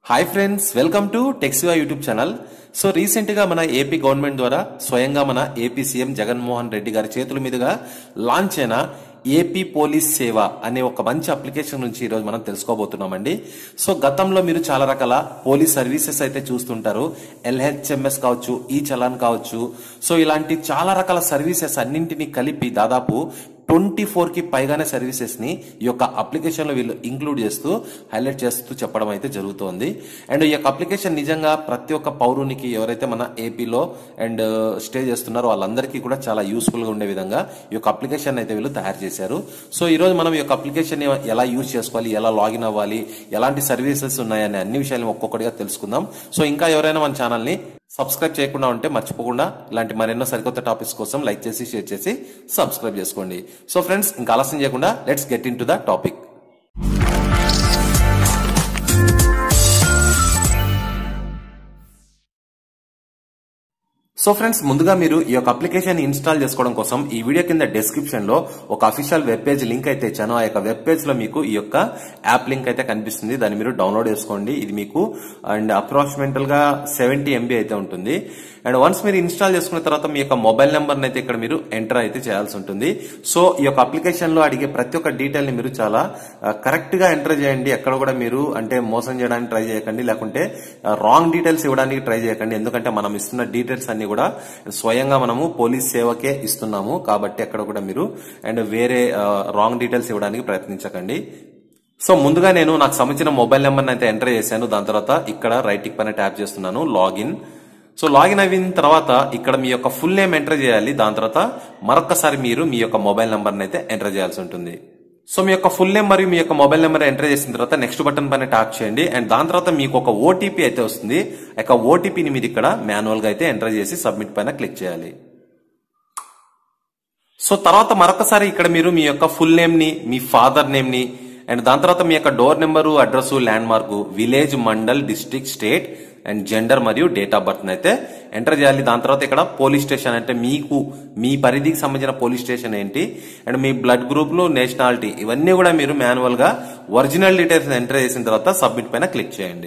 hi friends welcome to టెక్సివా YouTube channel so recent గా మన ఏపీ గవర్నమెంట్ ద్వారా స్వయంగా మన ఏపీ సీఎం జగన్మోహన్ రెడ్డి గారి చేతుల మీదుగా లాంచ్ అయిన ఏపీ పోలీస్ సేవ అనే ఒక మంచి అప్లికేషన్ నుంచి ఈరోజు మనం తెలుసుకోబోతున్నామండి సో గతంలో మీరు చాలా రకాల పోలీస్ సర్వీసెస్ అయితే చూస్తుంటారు ఎల్హెచ్ఎంఎస్ కావచ్చు ఈ చలాన్ కావచ్చు సో ఇలాంటి చాలా రకాల సర్వీసెస్ అన్నింటినీ కలిపి దాదాపు ట్వంటీ ఫోర్ కి పైగానే సర్వీసెస్ ని ఈ యొక్క అప్లికేషన్ లో వీళ్ళు ఇంక్లూడ్ చేస్తూ హైలైట్ చేస్తూ చెప్పడం అయితే జరుగుతోంది అండ్ ఈ యొక్క అప్లికేషన్ నిజంగా ప్రతి ఒక్క పౌరునికి ఎవరైతే మన ఏపీలో అండ్ స్టే చేస్తున్నారో వాళ్ళందరికీ కూడా చాలా యూస్ఫుల్ గా ఉండే విధంగా ఈ యొక్క అప్లికేషన్ అయితే వీళ్ళు తయారు చేశారు సో ఈ రోజు మనం ఈ యొక్క అప్లికేషన్ ఎలా యూజ్ చేసుకోవాలి ఎలా లాగిన్ అవ్వాలి ఎలాంటి సర్వీసెస్ ఉన్నాయనే అన్ని విషయాలు ఒక్కొక్కటిగా తెలుసుకుందాం సో ఇంకా ఎవరైనా మన ఛానల్ ని సబ్స్క్రైబ్ చేయకుండా ఉంటే మర్చిపోకుండా ఇలాంటి మరెన్నో సరికొత్త టాపిక్స్ కోసం లైక్ చేసి షేర్ చేసి సబ్స్క్రైబ్ చేసుకోండి సో ఫ్రెండ్స్ ఇంకా ఆలస్యం చేయకుండా let's get into the topic so friends ముందుగా మీరు ఈ యొక్క అప్లికేషన్ ఇన్స్టాల్ చేసుకోవడం కోసం ఈ వీడియో కింద డిస్క్రిప్షన్ లో ఒక అఫీషియల్ వెబ్ పేజ్ లింక్ అయితే ఇచ్చాను ఆ యొక్క వెబ్ పేజ్ లో మీకు ఈ యొక్క యాప్ లింక్ అయితే కనిపిస్తుంది దాన్ని మీరు డౌన్లోడ్ చేసుకోండి ఇది మీకు అండ్ అప్రాక్సిమేటల్ గా సెవెంటీ ఎంబీ అయితే ఉంటుంది అండ్ వన్స్ మీరు ఇన్స్టాల్ చేసుకున్న తర్వాత మీ యొక్క మొబైల్ నెంబర్ అయితే ఇక్కడ మీరు ఎంటర్ అయితే చేయాల్సి ఉంటుంది సో ఈ యొక్క అప్లికేషన్ లో అడిగే ప్రతి ఒక్క డీటెయిల్ ని మీరు చాలా కరెక్ట్ గా ఎంటర్ చేయండి ఎక్కడ కూడా మీరు అంటే మోసం చేయడానికి ట్రై చేయకండి లేకుంటే రాంగ్ డీటెయిల్స్ ఇవ్వడానికి ట్రై చేయకండి ఎందుకంటే మనం ఇస్తున్న డీటెయిల్స్ అన్ని కూడా స్వయంగా మనము పోలీస్ సేవకే ఇస్తున్నాము కాబట్టి ఎక్కడ కూడా మీరు అండ్ వేరే రాంగ్ డీటెయిల్స్ ఇవ్వడానికి ప్రయత్నించకండి సో ముందుగా నేను నాకు సంబంధించిన మొబైల్ నెంబర్ అయితే ఎంటర్ చేశాను దాని తర్వాత ఇక్కడ రైట్ టిక్ పైన ట్యాప్ చేస్తున్నాను లాగిన్ సో లాగిన్ అయిన తర్వాత ఇక్కడ మీ యొక్క ఫుల్ నేమ్ ఎంటర్ చేయాలి దాని తర్వాత మరొకసారి మీరు మీ యొక్క మొబైల్ నెంబర్ అయితే ఎంటర్ చేయాల్సి ఉంటుంది సో మీ యొక్క ఫుల్ నేమ్ మరియు మీ యొక్క మొబైల్ నెంబర్ ఎంటర్ చేసిన తర్వాత నెక్స్ట్ బటన్ పైన ట్యాప్ చేయండి అండ్ దాని తర్వాత మీకు ఒక ఓటీపీ అయితే వస్తుంది ఆ యొక్క ఓటీపీని మీరు ఇక్కడ మాన్యువల్ గా అయితే ఎంటర్ చేసి సబ్మిట్ పైన క్లిక్ చేయాలి సో తర్వాత మరొకసారి ఇక్కడ మీరు మీ యొక్క ఫుల్ నేమ్ ని మీ ఫాదర్ నేమ్ ని అండ్ దాని తర్వాత మీ యొక్క door number address landmark village mandal district state and gender మరియు డేట్ ఆఫ్ బర్త్ అయితే ఎంటర్ చేయాలి దాని తర్వాత ఇక్కడ పోలీస్ స్టేషన్ అంటే మీకు మీ పరిధికి సంబంధించిన పోలీస్ స్టేషన్ ఏంటి అండ్ మీ బ్లడ్ గ్రూప్లు నేషనాలిటీ ఇవన్నీ కూడా మీరు మాన్యువల్ గా ఒరిజినల్ డీటెయిల్స్ ఎంటర్ చేసిన తర్వాత సబ్మిట్ పైన క్లిక్ చేయండి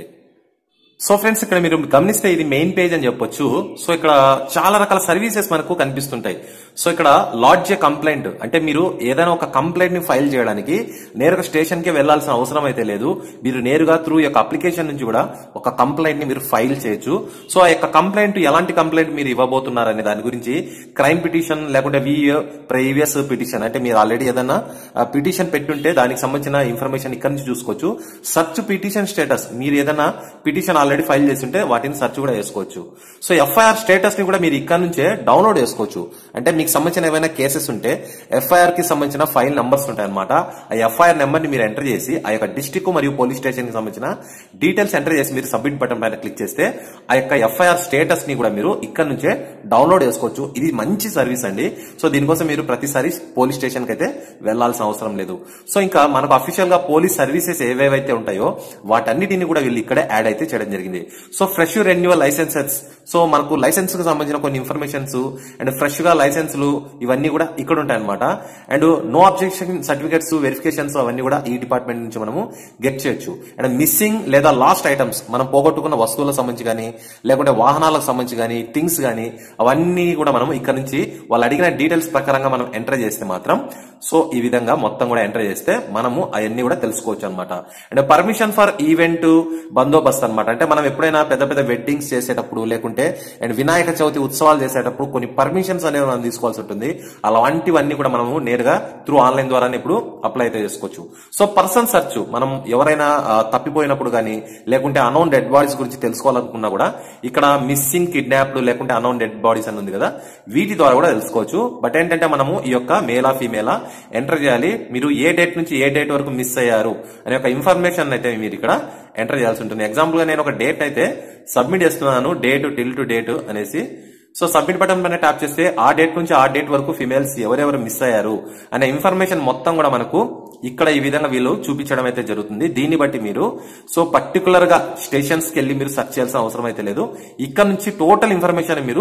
సో ఫ్రెండ్స్ ఇక్కడ మీరు గమనిస్తే ఇది మెయిన్ పేజ్ అని చెప్పొచ్చు సో ఇక్కడ చాలా రకాల సర్వీసెస్ మనకు కనిపిస్తుంటాయి సో ఇక్కడ లాడ్జ్ ఏ కంప్లైంట్ అంటే మీరు ఏదైనా ఒక కంప్లైంట్ ని ఫైల్ చేయడానికి నేరుగా స్టేషన్ కి వెళ్లాల్సిన అవసరం అయితే లేదు మీరు నేరుగా త్రూ యొక్క అప్లికేషన్ నుంచి కూడా ఒక కంప్లైంట్ ని మీరు ఫైల్ చేయొచ్చు సో ఆ యొక్క కంప్లైంట్ ఎలాంటి కంప్లైంట్ మీరు ఇవ్వబోతున్నారు అనే దాని గురించి క్రైమ్ పిటిషన్ లేకుంటే వి ప్రీవియస్ పిటిషన్ అంటే మీరు ఆల్రెడీ ఏదైనా పిటిషన్ పెట్టుంటే దానికి సంబంధించిన ఇన్ఫర్మేషన్ ఇక్కడ నుంచి చూసుకోవచ్చు సర్చ్ పిటిషన్ స్టేటస్ మీరు ఏదైనా పిటిషన్ ఆల్రెడీ ఫైల్ చేస్తుంటే వాటిని సెర్చ్ కూడా చేసుకోవచ్చు సో ఎఫ్ఐఆర్ స్టేటస్ ని కూడా మీరు ఇక్కడ నుంచే డౌన్లోడ్ చేసుకోవచ్చు అంటే మీకు సంబంధించిన ఏమైనా కేసెస్ ఉంటే ఎఫ్ఐఆర్ కి సంబంధించిన ఫైల్ నంబర్స్ ఉంటాయి అనమాట ఆ ఎఫ్ఐఆర్ నెంబర్ ని మీరు ఎంటర్ చేసి ఆ యొక్క డిస్టిక్ మరియు పోలీస్ స్టేషన్ కి సంబంధించిన డీటెయిల్స్ ఎంటర్ చేసి మీరు సబ్మిట్ బటన్ పైన క్లిక్ చేస్తే ఆ యొక్క ఎఫ్ఐఆర్ స్టేటస్ ని కూడా మీరు ఇక్కడ నుంచే డౌన్లోడ్ చేసుకోవచ్చు ఇది మంచి సర్వీస్ అండి సో దీనికోసం మీరు ప్రతిసారి పోలీస్ స్టేషన్ కి అయితే వెళ్లాల్సిన అవసరం లేదు సో ఇంకా మనకు అఫీషియల్ గా పోలీస్ సర్వీసెస్ ఏవేవైతే ఉంటాయో వాటన్నిటిని కూడా వీళ్ళు ఇక్కడే యాడ్ అయితే చేయడం జరిగింది so fresh renewal licenses so మనకు లైసెన్స్ కు సంబంధించిన కొన్ని ఇన్ఫర్మేషన్స్ అండ్ ఫ్రెష్ గా లైసెన్స్లు ఇవన్నీ కూడా ఇక్కడ ఉంటాయి అనమాట and no objection certificates verifications అవన్నీ కూడా ఈ డిపార్ట్మెంట్ నుంచి మనము గెట్ చేయొచ్చు అండ్ మిస్సింగ్ లేదా లాస్ట్ ఐటమ్స్ మనం పోగొట్టుకున్న వస్తువులకు సంబంధించి కానీ లేకుంటే వాహనాలకు సంబంధించి కానీ థింగ్స్ కానీ అవన్నీ కూడా మనం ఇక్కడ నుంచి వాళ్ళు అడిగిన డీటెయిల్స్ ప్రకారంగా మనం ఎంటర్ చేస్తే మాత్రం సో ఈ విధంగా మొత్తం కూడా ఎంటర్ చేస్తే మనము అవన్నీ కూడా తెలుసుకోవచ్చు అనమాట అండ్ పర్మిషన్ ఫర్ ఈవెంట్ బందోబస్తు అనమాట అంటే మనం ఎప్పుడైనా పెద్ద పెద్ద వెడ్డింగ్స్ చేసేటప్పుడు లేకుంటే అండ్ వినాయక చవితి ఉత్సవాలు చేసేటప్పుడు కొన్ని పర్మిషన్స్ అనేవి మనం తీసుకోవాల్సి ఉంటుంది అలాంటివన్నీ కూడా మనము నేరుగా త్రూ ఆన్లైన్ ద్వారానే ఇప్పుడు అప్లై అయితే చేసుకోవచ్చు సో పర్సన్ సెర్చ్ మనం ఎవరైనా తప్పిపోయినప్పుడు కానీ లేకుంటే అనౌన్ డెడ్ బాడీస్ గురించి తెలుసుకోవాలనుకున్నా కూడా ఇక్కడ మిస్సింగ్ కిడ్నాప్డ్ లేకుంటే అనౌన్ డెడ్ బాడీస్ అని ఉంది కదా వీటి ద్వారా కూడా తెలుసుకోవచ్చు బట్ ఏంటంటే మనము ఈ యొక్క మేలా ఫీమేలా ఎంటర్ చేయాలి మీరు ఏ డేట్ నుంచి ఏ డేట్ వరకు మిస్ అయ్యారు అనే ఒక ఇన్ఫర్మేషన్ అయితే మీరు ఇక్కడ ఎంటర్ చేయాల్సి ఉంటుంది ఎగ్జాంపుల్ గా నేను ఒక డేట్ అయితే సబ్మిట్ చేస్తున్నాను డేట్ టిల్ టు డేట్ అనేసి సో సబ్మిట్ బటన్ పైన ట్యాప్ చేస్తే ఆ డేట్ నుంచి ఆ డేట్ వరకు ఫిమేల్స్ ఎవరెవరు మిస్ అయ్యారు అనే ఇన్ఫర్మేషన్ మొత్తం కూడా మనకు ఇక్కడ ఈ విధంగా వీళ్ళు చూపించడం అయితే జరుగుతుంది దీన్ని బట్టి మీరు సో పర్టికులర్ గా స్టేషన్స్ కి వెళ్ళి మీరు సెర్చ్ చేయాల్సిన అవసరం అయితే లేదు ఇక్కడ నుంచి టోటల్ ఇన్ఫర్మేషన్ మీరు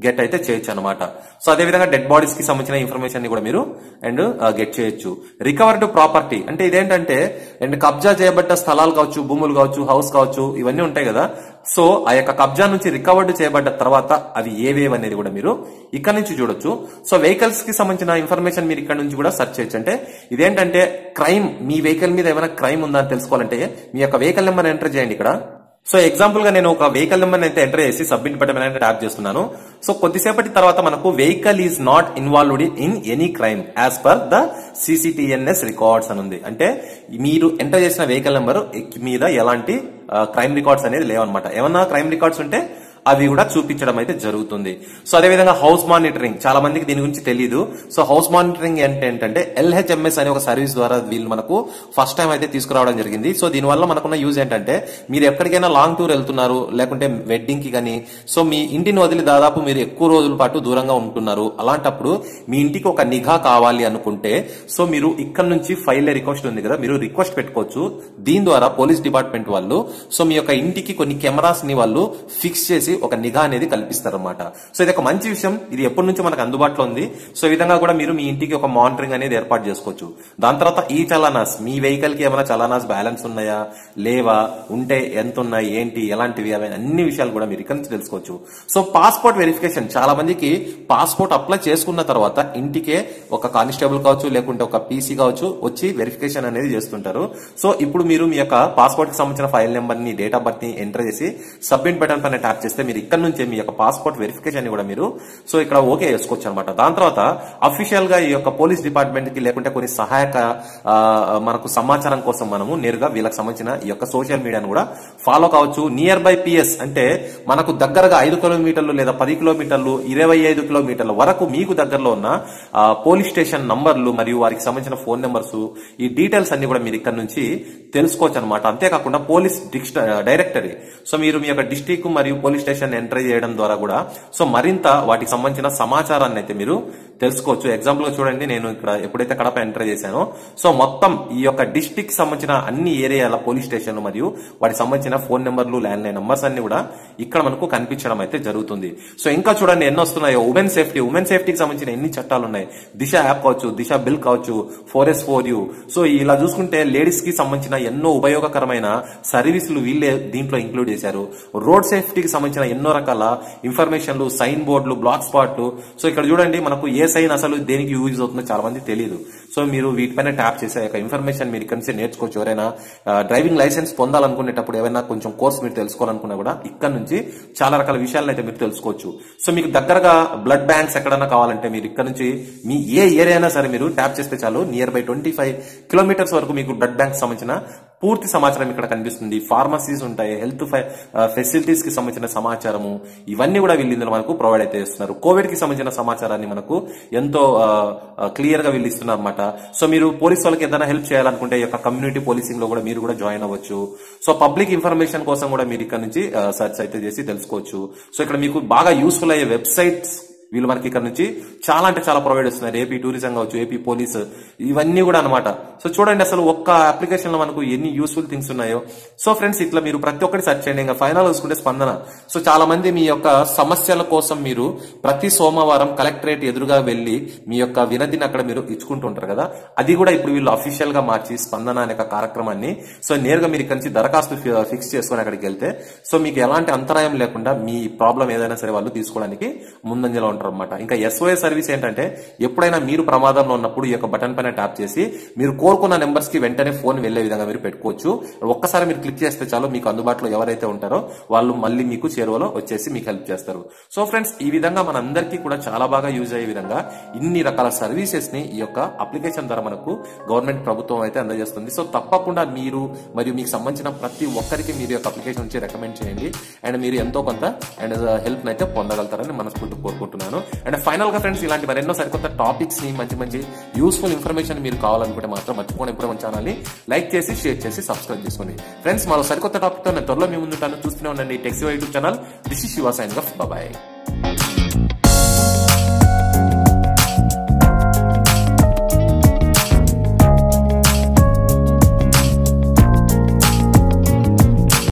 గెట్ అయితే చేయొచ్చు అనమాట సో అదే విధంగా డెడ్ బాడీస్ కి సంబంధించిన ఇన్ఫర్మేషన్ ని కూడా మీరు అండ్ గెట్ చేయొచ్చు రికవర్డ్ ప్రాపర్టీ అంటే ఇదేంటంటే అండ్ కబ్జా చేయబడ్డ స్థలాలు కావచ్చు భూములు కావచ్చు హౌస్ కావచ్చు ఇవన్నీ ఉంటాయి కదా సో ఆ యొక్క కబ్జా నుంచి రికవర్డ్ చేయబడ్డ తర్వాత అవి ఏవేవి అనేది కూడా మీరు ఇక్కడ నుంచి చూడొచ్చు సో వెహికల్స్ కి సంబంధించిన ఇన్ఫర్మేషన్ మీరు ఇక్కడ నుంచి కూడా సెర్చ్ చేయొచ్చు అంటే ఇదేంటంటే క్రైమ్ మీ వెహికల్ మీద ఏమైనా క్రైమ్ ఉందా అని తెలుసుకోవాలంటే మీ యొక్క వెహికల్ నెంబర్ ఎంటర్ చేయండి ఇక్కడ సో ఎగ్జాంపుల్ గా నేను ఒక వెహికల్ నెంబర్ అయితే ఎంటర్ చేసి సబ్మిట్ బటన్ మీద ట్యాప్ చేస్తున్నాను సో కొద్దిసేపటి తర్వాత మనకు vehicle is not involved in any crime as per the CCTNS records అని ఉంది అంటే మీరు ఎంటర్ చేసిన వెహికల్ నెంబర్ మీద ఎలాంటి క్రైమ్ రికార్డ్స్ అనేది లేవన్నమాట ఏమన్నా క్రైమ్ రికార్డ్స్ ఉంటే అవి కూడా చూపించడం అయితే జరుగుతుంది సో అదే విధంగా హౌస్ మానిటరింగ్ చాలా మందికి దీని గురించి తెలియదు సో హౌస్ మానిటరింగ్ అంటే ఏంటంటే ఎల్హెచ్ఎంఎస్ అనే ఒక సర్వీస్ ద్వారా వీళ్ళు మనకు ఫస్ట్ టైం అయితే తీసుకురావడం జరిగింది సో దీనివల్ల మనకున్న యూజ్ ఏంటంటే మీరు ఎక్కడికైనా లాంగ్ టూర్ వెళ్తున్నారు లేకుంటే వెడ్డింగ్ కి కానీ సో మీ ఇంటిని వదిలి దాదాపు మీరు ఎక్కువ రోజుల పాటు దూరంగా ఉంటున్నారు అలాంటప్పుడు మీ ఇంటికి ఒక నిఘా కావాలి అనుకుంటే సో మీరు ఇక్కడ నుంచి ఫైల్ రిక్వెస్ట్ ఉంది కదా మీరు రిక్వెస్ట్ పెట్టుకోవచ్చు దీని ద్వారా పోలీస్ డిపార్ట్మెంట్ వాళ్ళు సో మీ యొక్క ఇంటికి కొన్ని కెమెరాస్ ని వాళ్ళు ఫిక్స్ చేసి ఒక నిఘా అనేది కల్పిస్తారన్నమాట సో ఇది ఒక మంచి విషయం ఇది ఎప్పటి నుంచి మనకు అందుబాటులో ఉంది సో ఈ విధంగా కూడా మీరు మీ ఇంటికి ఒక మానిటరింగ్ అనేది ఏర్పాటు చేసుకోవచ్చు దాని తర్వాత ఈ చలానాస్ మీ వెహికల్ కి ఏమైనా చలానాస్ బ్యాలెన్స్ ఉన్నాయా లేవా ఉంటే ఎంత ఉన్నాయి ఏంటి ఎలాంటివి అవి అన్ని విషయాలు కూడా మీరు ఇక్కడ నుంచి తెలుసుకోవచ్చు సో పాస్పోర్ట్ వెరిఫికేషన్ చాలా మందికి పాస్పోర్ట్ అప్లై చేసుకున్న తర్వాత ఇంటికే ఒక కానిస్టేబుల్ కావచ్చు లేకుంటే ఒక పీసీ కావచ్చు వచ్చి వెరిఫికేషన్ అనేది చేస్తుంటారు సో ఇప్పుడు మీరు మీ యొక్క పాస్పోర్ట్ కి సంబంధించిన ఫైల్ నెంబర్ ని డేట్ ఆఫ్ బర్త్ ని ఎంటర్ చేసి సబ్మిట్ బటన్ పైన ట్యాప్ చేస్తే మీరు ఇక్కడ నుంచే మీ యొక్క పాస్పోర్ట్ వెరిఫికేషన్ కూడా మీరు సో ఇక్కడ ఓకే చేసుకోవచ్చు అనమాట దాని తర్వాత అఫీషియల్ గా ఈ యొక్క పోలీస్ డిపార్ట్మెంట్ కి లేకుంటే కొన్ని సహాయక ఆ, మనకు సమాచారం కోసం మనము నేరుగా వీళ్ళకి సంబంధించిన ఈ యొక్క సోషల్ మీడియాను కూడా ఫాలో కావచ్చు నియర్ బై పిఎస్ అంటే మనకు దగ్గరగా ఐదు కిలోమీటర్లు లేదా పది కిలోమీటర్లు ఇరవై ఐదు కిలోమీటర్ల వరకు మీకు దగ్గరలో ఉన్న ఆ, పోలీస్ స్టేషన్ నంబర్లు మరియు వారికి సంబంధించిన ఫోన్ నెంబర్స్ ఈ డీటెయిల్స్ అన్ని కూడా మీరు ఇక్కడ నుంచి తెలుసుకోవచ్చు అనమాట అంతేకాకుండా పోలీస్ డిక్స్ డైరెక్టరీ సో మీరు మీ యొక్క డిస్టిక్ మరియు పోలీస్ స్టేషన్ ఎంటర్ చేయడం ద్వారా కూడా సో మరింత వాటికి సంబంధించిన సమాచారాన్ని అయితే మీరు తెలుసుకోవచ్చు ఎగ్జాంపుల్ గా చూడండి నేను ఇక్కడ ఎప్పుడైతే కడప ఎంటర్ చేశానో సో మొత్తం ఈ యొక్క డిస్టిక్ సంబంధించిన అన్ని ఏరియాల పోలీస్ స్టేషన్లు మరియు వాటికి సంబంధించిన ఫోన్ నెంబర్లు ల్యాండ్ లైన్ నంబర్స్ అన్ని కూడా ఇక్కడ మనకు కనిపించడం అయితే జరుగుతుంది సో ఇంకా చూడండి ఎన్ని వస్తున్నాయో ఉమెన్ సేఫ్టీ ఉమెన్ సేఫ్టీకి సంబంధించిన ఎన్ని చట్టాలు ఉన్నాయి దిశ యాప్ కావచ్చు దిశ బిల్ కావచ్చు four S four U so ఇలా చూసుకుంటే లేడీస్ కి సంబంధించిన ఎన్నో ఉపయోగకరమైన సర్వీసులు వీళ్ళే దీంట్లో ఇంక్లూడ్ చేశారు రోడ్ సేఫ్టీకి సంబంధించిన ఎన్నో రకాల ఇన్ఫర్మేషన్లు సైన్ బోర్డులు బ్లాక్ స్పాట్లు సో ఇక్కడ చూడండి మనకు ఏ సైన్ అసలు దేనికి యూజ్ అవుతుందో చాలా మంది తెలియదు సో మీరు వీటిపైన ట్యాప్ చేసే యొక్క ఇన్ఫర్మేషన్ మీరు ఇక్కడ నుంచి నేర్చుకోవచ్చు ఎవరైనా ఆ, డ్రైవింగ్ లైసెన్స్ పొందాలనుకునేటప్పుడు ఏమైనా కొంచెం కోర్స్ మీరు తెలుసుకోవాలనుకున్నా కూడా ఇక్కడ నుంచి చాలా రకాల విషయాలను అయితే మీరు తెలుసుకోవచ్చు సో మీకు దగ్గరగా బ్లడ్ బ్యాంక్స్ ఎక్కడైనా కావాలంటే మీరు ఇక్కడ నుంచి మీ ఏ ఏరియా అయినా సరే మీరు ట్యాప్ చేస్తే చాలు nearby twenty five kilometers వరకు మీకు బ్లడ్ బ్యాంక్ సంబంధించిన పూర్తి సమాచారం ఇక్కడ కనిపిస్తుంది ఫార్మసీస్ ఉంటాయి హెల్త్ ఫెసిలిటీస్ కి సంబంధించిన సమాచారము ఇవన్నీ కూడా వీళ్ళు ఇందులో మనకు ప్రొవైడ్ అయితే ఇస్తున్నారు కోవిడ్ కి సంబంధించిన సమాచారాన్ని మనకు ఎంతో క్లియర్ గా వీళ్ళు ఇస్తున్నారు అనమాట సో మీరు పోలీస్ వాళ్ళకి ఏదైనా హెల్ప్ చేయాలనుకుంటే ఈ యొక్క కమ్యూనిటీ పోలీసింగ్ లో కూడా మీరు కూడా జాయిన్ అవ్వచ్చు సో పబ్లిక్ ఇన్ఫర్మేషన్ కోసం కూడా మీరు ఇక్కడ నుంచి సెర్చ్ అయితే చేసి తెలుసుకోవచ్చు సో ఇక్కడ మీకు బాగా యూస్ఫుల్ అయ్యే వెబ్సైట్స్ వీళ్ళు మనకి ఇక్కడ నుంచి చాలా అంటే చాలా ప్రొవైడ్ చేస్తున్నారు ఏపీ టూరిజం కావచ్చు ఏపీ పోలీస్ ఇవన్నీ కూడా అనమాట సో చూడండి అసలు ఒక్క అప్లికేషన్ లో మనకు ఎన్ని యూస్ఫుల్ థింగ్స్ ఉన్నాయో సో ఫ్రెండ్స్ ఇట్లా మీరు ప్రతి ఒక్కటి సెర్చ్ చేయండి ఇంకా ఫైనల్ చూసుకుంటే స్పందన సో చాలా మంది మీ యొక్క సమస్యల కోసం మీరు ప్రతి సోమవారం కలెక్టరేట్ ఎదురుగా వెళ్లి మీ యొక్క వినతిని అక్కడ మీరు ఇచ్చుకుంటూ ఉంటారు కదా అది కూడా ఇప్పుడు వీళ్ళు అఫీషియల్ గా మార్చి స్పందన అనే ఒక కార్యక్రమాన్ని సో నేరుగా మీరు ఇక్కడ నుంచి దరఖాస్తు ఫి- ఫిక్స్ చేసుకొని అక్కడికి వెళ్తే సో మీకు ఎలాంటి అంతరాయం లేకుండా మీ ప్రాబ్లం ఏదైనా సరే వాళ్ళు తీసుకోవడానికి ముందంజలో ఉంటారు అనమాట ఇంకా ఎస్ఓఏ సర్వీస్ ఏంటంటే ఎప్పుడైనా మీరు ప్రమాదంలో ఉన్నప్పుడు ఈ యొక్క బటన్ పైన ట్యాప్ చేసి మీరు కోరుకున్న నెంబర్స్ కి వెంటనే ఫోన్ వెళ్లే విధంగా మీరు పెట్టుకోవచ్చు ఒక్కసారి మీరు క్లిక్ చేస్తే చాలు మీకు అందుబాటులో ఎవరైతే ఉంటారో వాళ్ళు మళ్ళీ మీకు చేరువలో వచ్చేసి మీకు హెల్ప్ చేస్తారు సో ఫ్రెండ్స్ ఈ విధంగా మనందరికీ కూడా చాలా బాగా యూజ్ అయ్యే విధంగా ఇన్ని రకాల సర్వీసెస్ ని ఈ యొక్క అప్లికేషన్ ద్వారా మనకు గవర్నమెంట్ ప్రభుత్వం అయితే అందజేస్తుంది సో తప్పకుండా మీరు మరియు మీకు సంబంధించిన ప్రతి ఒక్కరికి మీరు ఈ యొక్క అప్లికేషన్ నుంచి రికమెండ్ చేయండి అండ్ మీరు ఎంతో కొంత అండ్ హెల్ప్ అయితే పొందగలుగుతారని మనస్ఫూర్తి కోరుకుంటున్నాను అండ్ ఫైనల్ గా ఫ్రెండ్స్ ఇలాంటి మరెన్నో సరికొత్త టాపిక్స్ ని మంచి మంచి యూస్ఫుల్ ఇన్ఫర్మేషన్ మీరు కావాలనుకుంటే మాత్రం మర్చిపోండి ఎప్పుడో మన ఛానల్ ని లైక్ చేసి షేర్ చేసి సబ్స్క్రైబ్ చేసుకోండి ఫ్రెండ్స్ మరో సరికొత్త టాపిక్ తో నేను త్వరలో మీ ముందుంటాను చూస్తూనే ఉండండి టెక్సీ YouTube channel this is Siva sign off bye